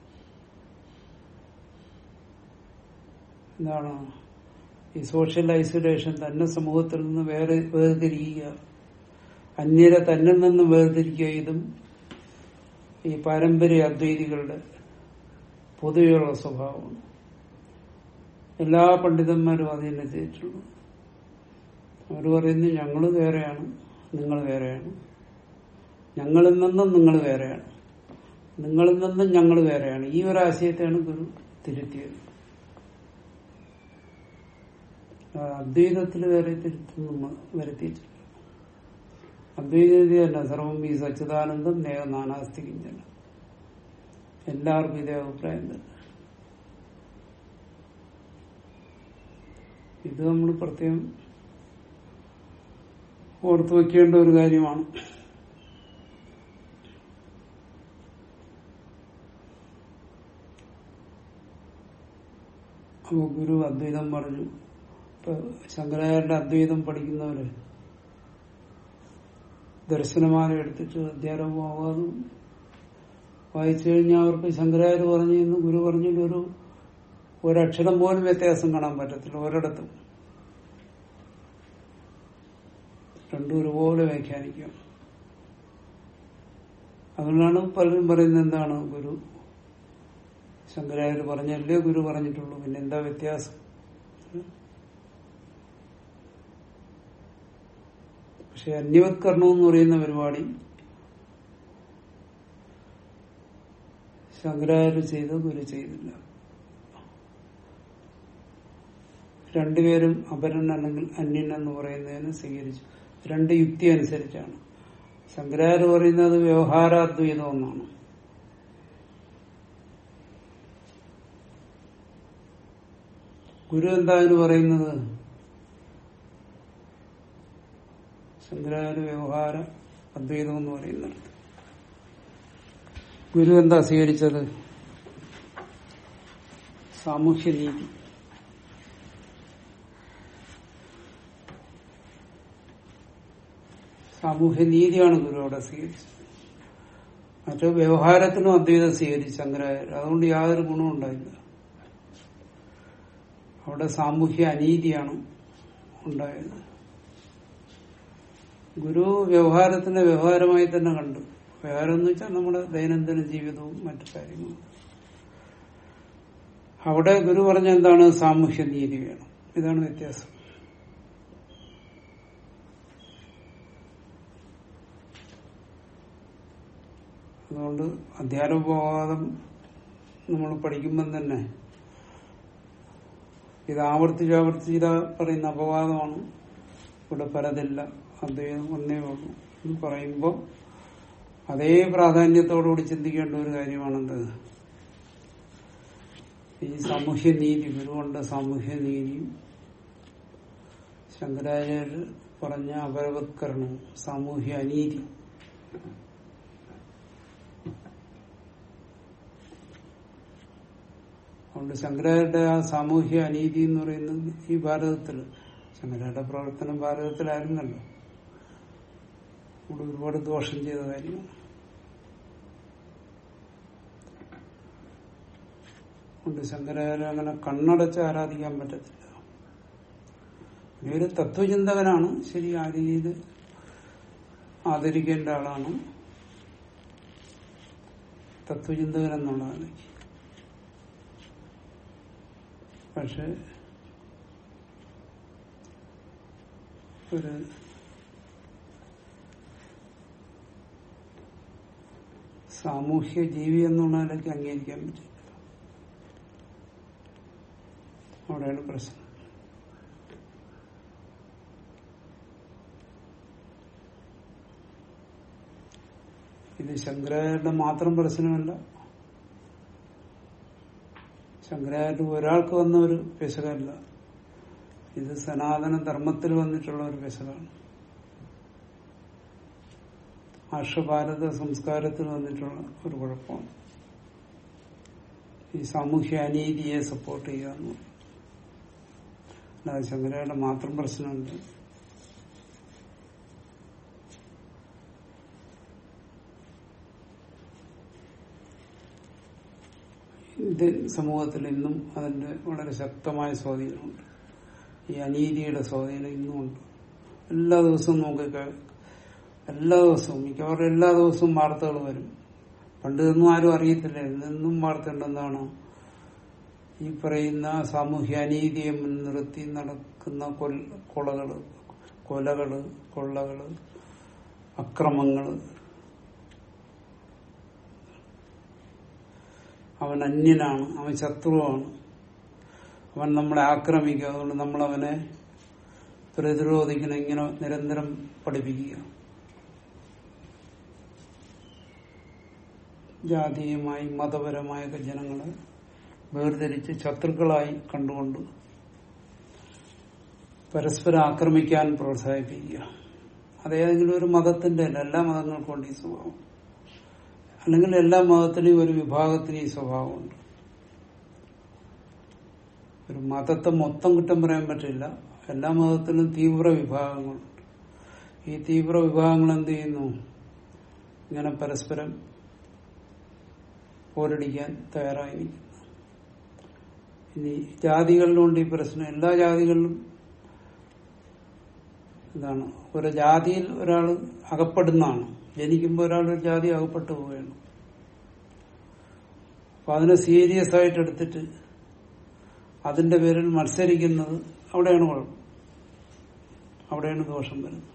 S1: എന്താണ് ഈ സോഷ്യൽ ഐസൊലേഷൻ തന്നെ സമൂഹത്തിൽ നിന്ന് വേറെ വേർതിരിക്കുക അന്യരെ തന്നിൽ നിന്ന് വേർതിരിക്കുക ഇതും ഈ പാരമ്പര്യ അദ്വൈതികളുടെ പൊതുവെയുള്ള സ്വഭാവമാണ് എല്ലാ പണ്ഡിതന്മാരും അത് തന്നെ ചെയ്തിട്ടുള്ളൂ അവർ പറയുന്നു ഞങ്ങൾ വേറെയാണ് നിങ്ങൾ വേറെയാണ് ഞങ്ങളിൽ നിന്നും നിങ്ങൾ വേറെയാണ് നിങ്ങളിൽ നിന്നും ഞങ്ങൾ വേറെയാണ് ഈ ഒരു ആശയത്തെയാണ് ഗുരു തിരുത്തിയത് ആ, അദ്വൈതത്തിൽ വേറെ തിരുത്തൊന്നും വരുത്തിയിട്ടില്ല അദ്വൈതത്തിൽ തന്നെ സർവം ഈ സച്ചിദാനന്ദം നേഹ നാനാസ്തി കിഞ്ചന എല്ലാവർക്കും ഇതേ അഭിപ്രായം തന്നെ ഇത് നമ്മൾ പ്രത്യേകം ഓർത്തു വെക്കേണ്ട ഒരു കാര്യമാണ് അപ്പൊ ഗുരു അദ്വൈതം പറഞ്ഞു ഇപ്പൊ ശങ്കരാചാര്യന്റെ അദ്വൈതം പഠിക്കുന്നവര് ദർശനമാല എടുത്തിട്ട് അധ്യാരമാവാതും വായിച്ചു കഴിഞ്ഞാൽ അവർക്ക് ശങ്കരാചാര്യ പറഞ്ഞു എന്ന് ഗുരു പറഞ്ഞതിൽ ഒരു ഒരക്ഷരം പോലും വ്യത്യാസം കാണാൻ പറ്റത്തില്ല ഒരിടത്തും രണ്ടും ഒരുപോലെ വ്യാഖ്യാനിക്കാം അതുകൊണ്ടാണ് പലരും പറയുന്നത് എന്താണ് ഗുരു ശങ്കരാചാര്യ പറഞ്ഞല്ലേ ഗുരു പറഞ്ഞിട്ടുള്ളൂ പിന്നെ എന്താ വ്യത്യാസം പക്ഷെ അന്യവത്കരണം എന്ന് പറയുന്ന പരിപാടി ശങ്കരാചാര്യ ചെയ്ത് ഗുരു ചെയ്തില്ല രണ്ടുപേരും അപരൻ അല്ലെങ്കിൽ അന്യൻ എന്ന് പറയുന്നതിന് സ്വീകരിച്ചു രണ്ട് യുക്തി അനുസരിച്ചാണ് ശങ്കരാചാര്യ പറയുന്നത് വ്യവഹാരാദ്വൈതം എന്നാണ് ഗുരു എന്താ അതിന് പറയുന്നത് ശങ്കരാചാര്യ വ്യവഹാര അദ്വൈതം എന്ന് പറയുന്നത് ഗുരു എന്താ സ്വീകരിച്ചത് സാമൂഹ്യനീതി സാമൂഹ്യനീതിയാണ് ഗുരു അവിടെ സ്വീകരിച്ചത് മറ്റു വ്യവഹാരത്തിനും അദ്വൈതം സ്വീകരിച്ചു ശങ്കരാചാര്യ അതുകൊണ്ട് യാതൊരു ഗുണവും ഉണ്ടായില്ല അവിടെ സാമൂഹ്യ അനീതിയാണ് ഉണ്ടായത് ഗുരു വ്യവഹാരത്തിന്റെ വ്യവഹാരമായി തന്നെ കണ്ടു വ്യവഹാരം എന്ന് വെച്ചാൽ നമ്മുടെ ദൈനംദിന ജീവിതവും മറ്റു കാര്യങ്ങളും അവിടെ ഗുരു പറഞ്ഞ എന്താണ് സാമൂഹ്യ നീതി വേണം ഇതാണ് വ്യത്യാസം അതുകൊണ്ട് അധ്യാരോപവാദം നമ്മൾ പഠിക്കുമ്പം തന്നെ ഇത് ആവർത്തിച്ച് ആവർത്തിച്ച് ഇതാ പറയുന്ന അപവാദമാണ് ഇവിടെ പലതില്ല അദ്ദേഹം ഒന്നേ ഉള്ളൂ എന്ന് പറയുമ്പോൾ അതേ പ്രാധാന്യത്തോടുകൂടി ചിന്തിക്കേണ്ട ഒരു കാര്യമാണെന്ത് ഈ സാമൂഹ്യ നീതി ഗുരുവുണ്ട് സാമൂഹ്യ നീതിയും ശങ്കരാചാര്യർ പറഞ്ഞ അപരവത്കരണവും സാമൂഹ്യ അനീതി അതുകൊണ്ട് ശങ്കരാചാര്യരുടെ ആ സാമൂഹ്യ അനീതി എന്ന് പറയുന്നത് ഈ ഭാരതത്തിൽ ശങ്കരാചാര്യരുടെ പ്രവർത്തനം ഭാരതത്തിലായിരുന്നല്ലോ ഇവിടെ ഒരുപാട് ദോഷം ചെയ്ത കാര്യമാണ് കൊണ്ട് ശങ്കരാചാര്യ അങ്ങനെ കണ്ണടച്ച് ആരാധിക്കാൻ പറ്റത്തില്ല ഒരു തത്വചിന്തകനാണ് ശരി ആ രീതിയിൽ ആദരിക്കേണ്ട ആളാണ് തത്വചിന്തകൻ എന്നുള്ള നിലയ്ക്ക് പക്ഷെ ഒരു സാമൂഹ്യ ജീവി എന്നുള്ള നിലയ്ക്ക് അംഗീകരിക്കാൻ പറ്റില്ല അവിടെയാണ് പ്രശ്നം ഇത് ശങ്കരാചാര്യരുടെ മാത്രം പ്രശ്നമല്ല ശങ്കരാചാര്യ ഒരാൾക്ക് വന്ന ഒരു പെശകല്ല ഇത് സനാതന ധർമ്മത്തിൽ വന്നിട്ടുള്ള ഒരു പെശകാണ് ആർഷഭാരത സംസ്കാരത്തിൽ വന്നിട്ടുള്ള ഒരു കുഴപ്പമാണ് ഈ സാമൂഹ്യ അനീതിയെ സപ്പോർട്ട് ചെയ്യുക എന്ന് പറയും അല്ലാതെ ശങ്കരാചാര്യ മാത്രം പ്രശ്നമുണ്ട് ഇന്ത്യൻ സമൂഹത്തിൽ ഇന്നും അതിന്റെ വളരെ ശക്തമായ സ്വാധീനമുണ്ട് ഈ അനീതിയുടെ സ്വാധീനം ഇന്നും ഉണ്ട് എല്ലാ ദിവസവും നമുക്ക് എല്ലാ ദിവസവും മിക്കവാറും എല്ലാ ദിവസവും വാർത്തകൾ വരും പണ്ട് ഇതൊന്നും ആരും അറിയത്തില്ല ഇന്നും വാർത്ത ഉണ്ടെന്നാണ് ഈ പറയുന്ന സാമൂഹ്യ അനീതിയെ മുൻനിർത്തി നടക്കുന്ന കൊലകള് കൊലകള് കൊള്ളകള് അക്രമങ്ങള് അവൻ അന്യനാണ് അവൻ ശത്രുവാണ് അവൻ നമ്മളെ ആക്രമിക്കുക അതുകൊണ്ട് നമ്മൾ അവനെ പ്രതിരോധിക്കണം ഇങ്ങനെ നിരന്തരം പഠിപ്പിക്കുക ജാതീയമായി മതപരമായൊക്കെ ജനങ്ങളെ വേർതിരിച്ച് ശത്രുക്കളായി കണ്ടുകൊണ്ട് പരസ്പരം ആക്രമിക്കാൻ പ്രോത്സാഹിപ്പിക്കുക അതേതെങ്കിലും ഒരു മതത്തിന്റെ അല്ല എല്ലാ മതങ്ങൾക്കും ഉണ്ട് ഈ സ്വഭാവം അല്ലെങ്കിൽ എല്ലാ മതത്തിലും ഒരു വിഭാഗത്തിന് ഈ സ്വഭാവമുണ്ട് ഒരു മതത്തെ മൊത്തം കുറ്റം പറയാൻ പറ്റില്ല എല്ലാ മതത്തിലും തീവ്ര വിഭാഗങ്ങളുണ്ട് ഈ തീവ്ര വിഭാഗങ്ങൾ എന്ത് ചെയ്യുന്നു ഇങ്ങനെ പരസ്പരം പോരടിക്കാൻ തയ്യാറായിരിക്കുന്നു ഇനി ജാതികളിലുണ്ട് ഈ പ്രശ്നം എല്ലാ ജാതികളിലും ഇതാണ് ഒരു ജാതിയിൽ ഒരാൾ അകപ്പെടുന്നതാണ് ജനിക്കുമ്പോൾ ഒരാൾ ഒരു ജാതി അകപ്പെട്ടു പോവുകയാണ് അപ്പൊ അതിനെ സീരിയസ് ആയിട്ട് എടുത്തിട്ട് അതിന്റെ പേരിൽ മത്സരിക്കുന്നത് അവിടെയാണ് കുഴപ്പം അവിടെയാണ് ദോഷം വരുന്നത്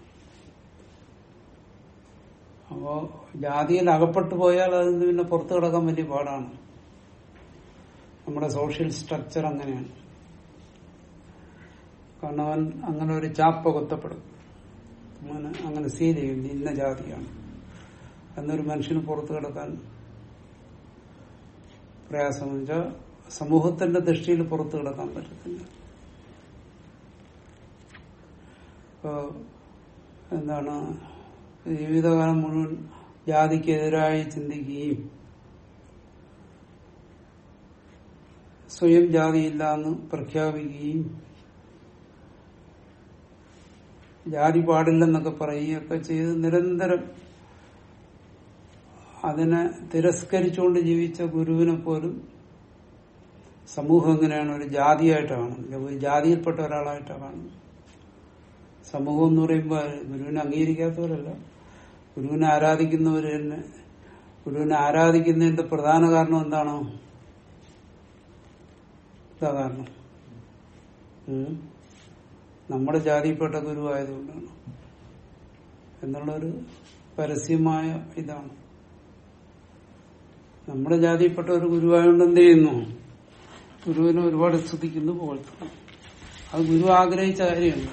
S1: അപ്പോ ജാതിയിൽ അകപ്പെട്ടു പോയാൽ അതിന് പിന്നെ പുറത്തു കിടക്കാൻ വലിയ പാടാണ് നമ്മുടെ സോഷ്യൽ സ്ട്രക്ചർ അങ്ങനെയാണ് കാരണം അവൻ അങ്ങനെ ഒരു ചാപ്പ കൊത്തപ്പെടും അങ്ങനെ അങ്ങനെ സീൽ ചെയ്യും ഇന്ന ജാതിയാണ് എന്നൊരു മനുഷ്യന് പുറത്തു കിടക്കാൻ പ്രയാസം വെച്ചാൽ സമൂഹത്തിന്റെ ദൃഷ്ടിയിൽ പുറത്തു കിടക്കാൻ പറ്റത്തില്ല ഇപ്പോ എന്താണ് ജീവിതകാലം മുഴുവൻ ജാതിക്കെതിരായി ചിന്തിക്കുകയും സ്വയം ജാതിയില്ല എന്ന് പ്രഖ്യാപിക്കുകയും ജാതി പാടില്ലെന്നൊക്കെ പറയുകയൊക്കെ ചെയ്ത് നിരന്തരം അതിനെ തിരസ്കരിച്ചുകൊണ്ട് ജീവിച്ച ഗുരുവിനെ പോലും സമൂഹം എങ്ങനെയാണ് ഒരു ജാതിയായിട്ട് കാണുന്നത് ഒരു ജാതിയിൽപ്പെട്ട ഒരാളായിട്ടാണ് കാണുന്നത് സമൂഹം എന്ന് പറയുമ്പോൾ ഗുരുവിനെ അംഗീകരിക്കാത്തവരല്ല ഗുരുവിനെ ആരാധിക്കുന്നവർ തന്നെ ഗുരുവിനെ ആരാധിക്കുന്നതിന്റെ പ്രധാന കാരണം എന്താണോ ഇതാ കാരണം ഉം. നമ്മുടെ ജാതിയിൽപ്പെട്ട ഗുരു ആയതുകൊണ്ടാണ് എന്നുള്ളൊരു പരസ്യമായ ഇതാണ് നമ്മുടെ ജാതിയിൽപ്പെട്ട ഒരു ഗുരുവായോണ്ട് എന്ത് ചെയ്യുന്നു ഗുരുവിനെ ഒരുപാട് സ്തുതിക്കുന്നു പുകഴ്ത്തുന്നു അത് ഗുരു ആഗ്രഹിച്ച കാര്യമല്ല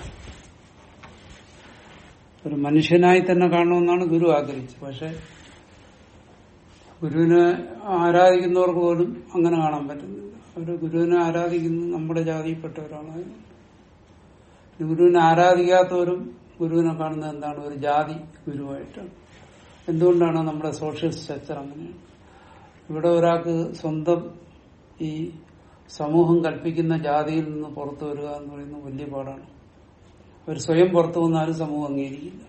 S1: ഒരു മനുഷ്യനായി തന്നെ കാണണമെന്നാണ് ഗുരു ആഗ്രഹിച്ചത് പക്ഷെ ഗുരുവിനെ ആരാധിക്കുന്നവർക്ക് പോലും അങ്ങനെ കാണാൻ പറ്റുന്നില്ല അവര് ഗുരുവിനെ ആരാധിക്കുന്നത് നമ്മുടെ ജാതിയിൽപ്പെട്ടവരാണ് ഗുരുവിനെ ആരാധിക്കാത്തവരും ഗുരുവിനെ കാണുന്നത് എന്താണ് ഒരു ജാതി ഗുരുവായിട്ടാണ് എന്തുകൊണ്ടാണ് നമ്മുടെ സോഷ്യൽ സ്ട്രക്ചർ അങ്ങനെയാണ് ഇവിടെ ഒരാൾക്ക് സ്വന്തം ഈ സമൂഹം കൽപ്പിക്കുന്ന ജാതിയിൽ നിന്ന് പുറത്തു വരിക എന്ന് പറയുന്നത് വലിയ പാടാണ് അവർ സ്വയം പുറത്തു വന്നാലും സമൂഹം അംഗീകരിക്കില്ല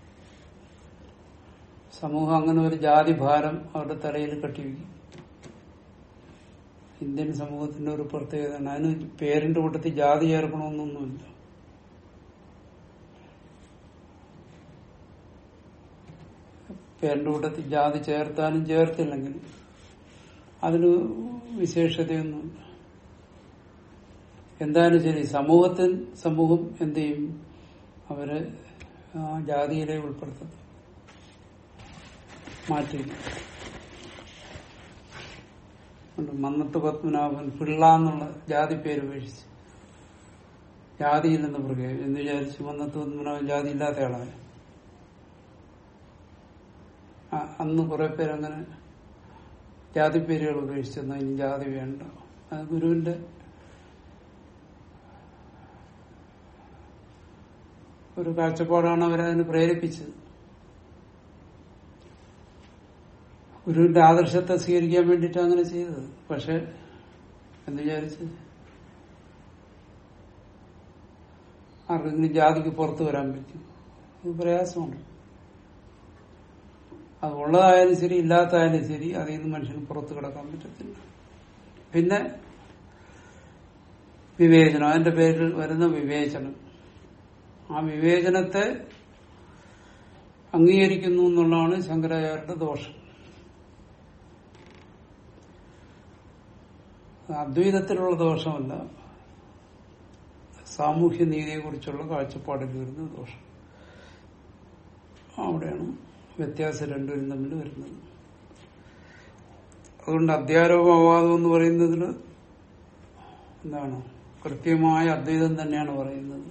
S1: സമൂഹം അങ്ങനെ ഒരു ജാതി ഭാരം അവരുടെ തലയിൽ കെട്ടിവെക്കും ഇന്ത്യൻ സമൂഹത്തിന്റെ ഒരു പ്രത്യേകതയാണ് അതിന് പേരിന്റെ കൂട്ടത്തിൽ ജാതി ചേർക്കണമെന്നൊന്നുമില്ല പേരിന്റെ കൂട്ടത്തിൽ ജാതി ചേർത്താലും ചേർത്തില്ലെങ്കിലും അതിന് വിശേഷതയൊന്നുമില്ല എന്തായാലും ശരി സമൂഹത്തിൽ സമൂഹം എന്ത് ചെയ്യും അവര് ആ ജാതിയിലെ ഉൾപ്പെടുത്തും മാറ്റി ഉണ്ട്. മന്നത്ത് പത്മനാഭൻ പിള്ള എന്നുള്ള ജാതി പേര് ഉപേക്ഷിച്ച് ജാതിയിൽ നിന്ന് മൃഗം എന്ന് വിചാരിച്ചു മന്നത്ത് പത്മനാഭൻ ജാതി ഇല്ലാത്ത ആളാണ് ആ- അന്ന് കുറെ പേരങ്ങനെ ജാതി പേരുകൾ ഉപേക്ഷിച്ചെന്നാൽ ഇനി ജാതി വേണ്ട അത് ഗുരുവിന്റെ ഒരു കാഴ്ചപ്പാടാണ് അവരതിന് പ്രേരിപ്പിച്ചത് ഗുരുവിന്റെ ആദർശത്തെ സ്വീകരിക്കാൻ വേണ്ടിയിട്ട് അങ്ങനെ ചെയ്തത് പക്ഷെ എന്ന് വിചാരിച്ച് ആർക്കെങ്കിലും ജാതിക്ക് പുറത്തു വരാൻ പറ്റും അത് പ്രയാസമാണ് അത് ഉള്ളതായാലും ശരി ഇല്ലാത്തതായാലും ശരി അതിൽ നിന്ന് മനുഷ്യന് പുറത്തു കിടക്കാൻ പറ്റത്തില്ല പിന്നെ വിവേചനം അതിന്റെ പേരിൽ വരുന്ന വിവേചനം ആ വിവേചനത്തെ അംഗീകരിക്കുന്നു എന്നുള്ളതാണ് ശങ്കരാചാര്യരുടെ ദോഷം അദ്വൈതത്തിലുള്ള ദോഷമല്ല സാമൂഹ്യ നീതിയെ കുറിച്ചുള്ള കാഴ്ചപ്പാടിൽ വരുന്ന ദോഷം അവിടെയാണ് വ്യത്യാസം രണ്ടുപേരും തമ്മിൽ വരുന്നത് അതുകൊണ്ട് അധ്യാരോപവാദം എന്ന് പറയുന്നതിൽ എന്താണ് കൃത്യമായ അദ്വൈതം തന്നെയാണ് പറയുന്നത്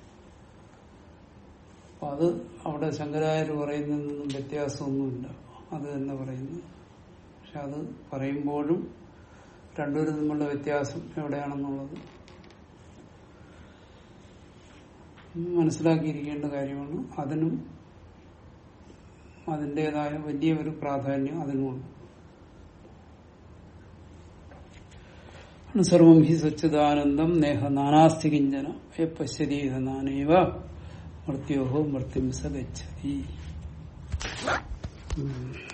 S1: അപ്പൊ അത് അവിടെ ശങ്കരാചാര്യ പറയുന്നതിൽ നിന്നും വ്യത്യാസമൊന്നുമില്ല അത് തന്നെ പറയുന്നു പക്ഷെ അത് പറയുമ്പോഴും രണ്ടുപേരും തമ്മിലുള്ള വ്യത്യാസം എവിടെയാണെന്നുള്ളത് മനസ്സിലാക്കിയിരിക്കേണ്ട കാര്യമാണ് അതിനും അതിൻ്റെതായ വലിയ ഒരു പ്രാധാന്യം അതിനുമുണ്ട് സർവം ഹി സച്ചിദാനന്ദം നേഹ നാനാസ്തി കിഞ്ചന ഏ പശ്യതീത നാനേവ മൃത്യോഹോ മൃത്യും സ ഗച്ഛതി ഉം.